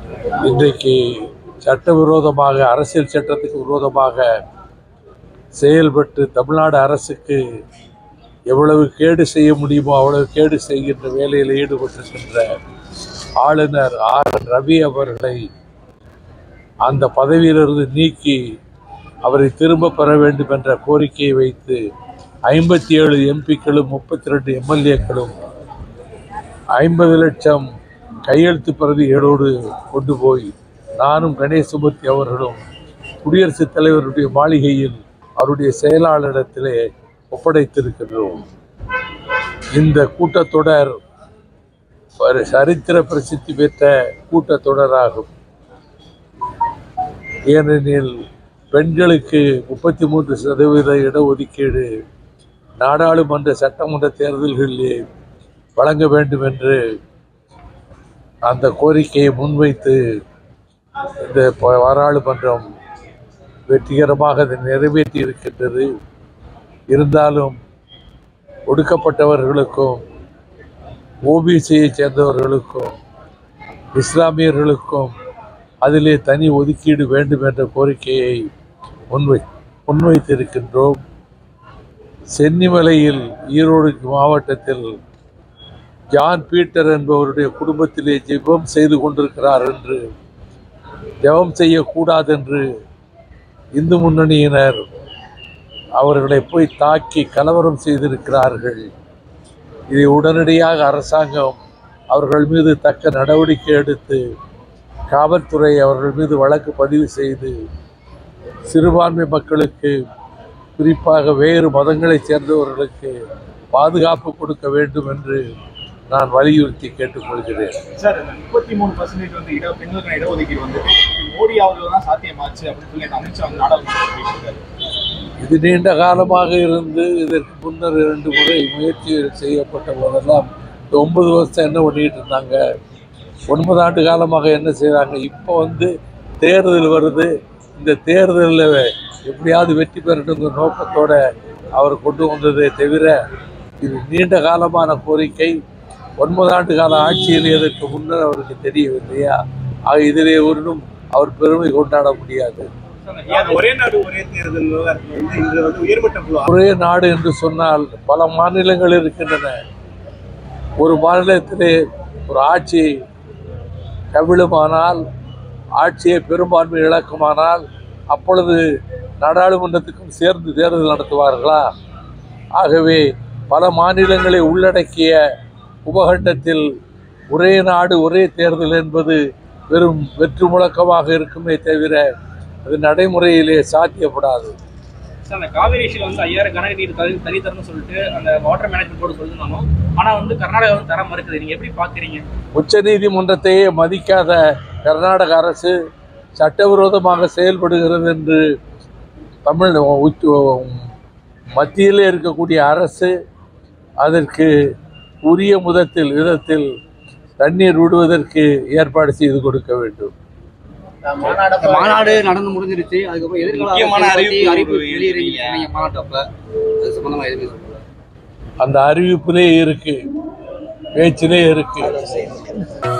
இன்றைக்கு சட்டவிரோதமாக அரசியல் சட்டத்துக்கு விரோதமாக செயல்பட்டு தமிழ்நாடு அரசுக்கு எவ்வளவு கேடு செய்ய முடியுமோ அவ்வளவு கேடு செய்கின்ற வேலையில் ஈடுபட்டிருக்கின்ற ஆளுநர் ஆர் என் ரவி அவர்களை அந்த பதவியிலிருந்து நீக்கி அவரை திரும்ப பெற வேண்டும் என்ற கோரிக்கையை வைத்து ஐம்பத்தி ஏழு எம்பிக்களும் முப்பத்தி ரெண்டு எம்எல்ஏக்களும் ஐம்பது லட்சம் கையெழுத்து பிரதிகளோடு கொண்டு போய் நானும் கணேசமூர்த்தி அவர்களும் குடியரசுத் தலைவருடைய மாளிகையில் அவருடைய செயலாளரிடத்திலே ஒப்படைத்திருக்கின்றோம் இந்த கூட்டத்தொடர் ஒரு சரித்திர பிரசித்தி பெற்ற கூட்டத்தொடராகும் ஏனெனில் பெண்களுக்கு முப்பத்தி மூன்று சதவீத இடஒதுக்கீடு நாடாளுமன்ற சட்டமன்ற தேர்தல்களிலே வழங்க வேண்டும் என்று அந்த கோரிக்கையை முன்வைத்து இந்த ப- பாராளுமன்றம் வெற்றிகரமாக அதை நிறைவேற்றி இருக்கின்றது இருந்தாலும் ஒடுக்கப்பட்டவர்களுக்கும் ஓபிசியை சேர்ந்தவர்களுக்கும் இஸ்லாமியர்களுக்கும் அதிலே தனி ஒதுக்கீடு வேண்டும் என்ற கோரிக்கையை முன்வை முன்வைத்திருக்கின்றோம் சென்னிமலையில் ஈரோடு மாவட்டத்தில் ஜான் பீட்டர் என்பவருடைய குடும்பத்திலே ஜெபம் செய்து கொண்டிருக்கிறார் என்று ஜெபம் செய்யக்கூடாது என்று இந்து முன்னணியினர் அவர்களை போய் தாக்கி கலவரம் செய்திருக்கிறார்கள் இதை உடனடியாக அரசாங்கம் அவர்கள் மீது தக்க நடவடிக்கை எடுத்து காவல்துறை அவர்கள் மீது வழக்கு பதிவு செய்து சிறுபான்மை மக்களுக்கு குறிப்பாக வேறு மதங்களைச் சேர்ந்தவர்களுக்கு பாதுகாப்பு கொடுக்க வேண்டும் என்று நான் வலியுறுத்தி கேட்டுக்கொள்கிறேன் சார் இந்த முப்பத்தி மூணு பர்சன்டேஜ் வந்து இட பெண்களுக்கான இடஒதுக்கீடு வந்துட்டு இது மோடி அவர்கள் தான் சாத்தியமாச்சு அப்படின்னு சொல்லி அந்த அமித்ஷா வந்து நாடாளுமன்றத்தில் சொல்லியிருக்காரு இது நீண்ட காலமாக இருந்து இதற்கு முன்னர் இரண்டு முறை முயற்சி செய்யப்பட்ட போதெல்லாம் இந்த ஒன்பது வருஷம் என்ன பண்ணிட்டு இருந்தாங்க ஒன்பது ஆண்டு காலமாக என்ன செய்கிறாங்க இப்போ வந்து தேர்தல் வருது இந்த தேர்தலில் எப்படியாவது வெற்றி பெறணுங்கிற நோக்கத்தோட அவர் கொண்டு வந்ததே தவிர இது நீண்ட காலமான கோரிக்கை ஒன்பது ஆண்டு கால ஆட்சியில் இதற்கு முன்னர் அவருக்கு தெரியவில்லையா ஆக இதிலே ஒன்றும் அவர் பெருமை கொண்டாட முடியாது ஏன் ஒரே நாடு ஒரே தேர்தல் விவகாரத்தில் வந்து இது வந்து உயர்மட்ட குழு ஒரே நாடு என்று சொன்னால் பல மாநிலங்கள் இருக்கின்றன ஒரு மாநிலத்திலே ஒரு ஆட்சி கவிழுமானால் ஆட்சியை பெரும்பான்மை இழக்குமானால் அப்பொழுது நாடாளுமன்றத்துக்கும் சேர்ந்து தேர்தல் நடத்துவார்களா ஆகவே பல மாநிலங்களை உள்ளடக்கிய உபகண்டத்தில் ஒரே நாடு ஒரே தேர்தல் என்பது வெறும் வெற்று முழக்கமாக இருக்குமே தவிர அது நடைமுறையிலே சாத்தியப்படாது சார் அந்த காவேரி இஷ்யூல வந்து ஐயாயிரம் கனஅடி நீர் தனி தனி தரணும்னு சொல்லிட்டு அந்த வாட்டர் மேனேஜ்மெண்ட் போர்டு சொல்லிருந்தாலும் ஆனா வந்து கர்நாடகா வந்து தர மறுக்குது நீங்க எப்படி பாக்குறீங்க உச்சநீதிமன்றத்தையே மதிக்காத கர்நாடக அரசு சட்டவிரோதமாக செயல்படுகிறது என்று தமிழ் உச்ச- மத்தியிலே இருக்கக்கூடிய அரசு அதற்கு உரிய முதத்தில் விதத்தில் தண்ணீர் விடுவதற்கு ஏற்பாடு செய்து கொடுக்க வேண்டும் இந்த மாநாடு நடந்து முடிஞ்சிருச்சு அதுக்கப்புறம் எதிர்கால முக்கியமான அரசியல் பத்தி அறிவிப்பு அறிவிப்பு வெளியிடுறீங்க வெளியிடுறீங்க. சொன்னீங்க மாநாட்டு அப்ப அது சம்பந்தமா எதுவுமே சொல்லல அந்த அறிவிப்பிலே இருக்கு பேச்சிலே இருக்கு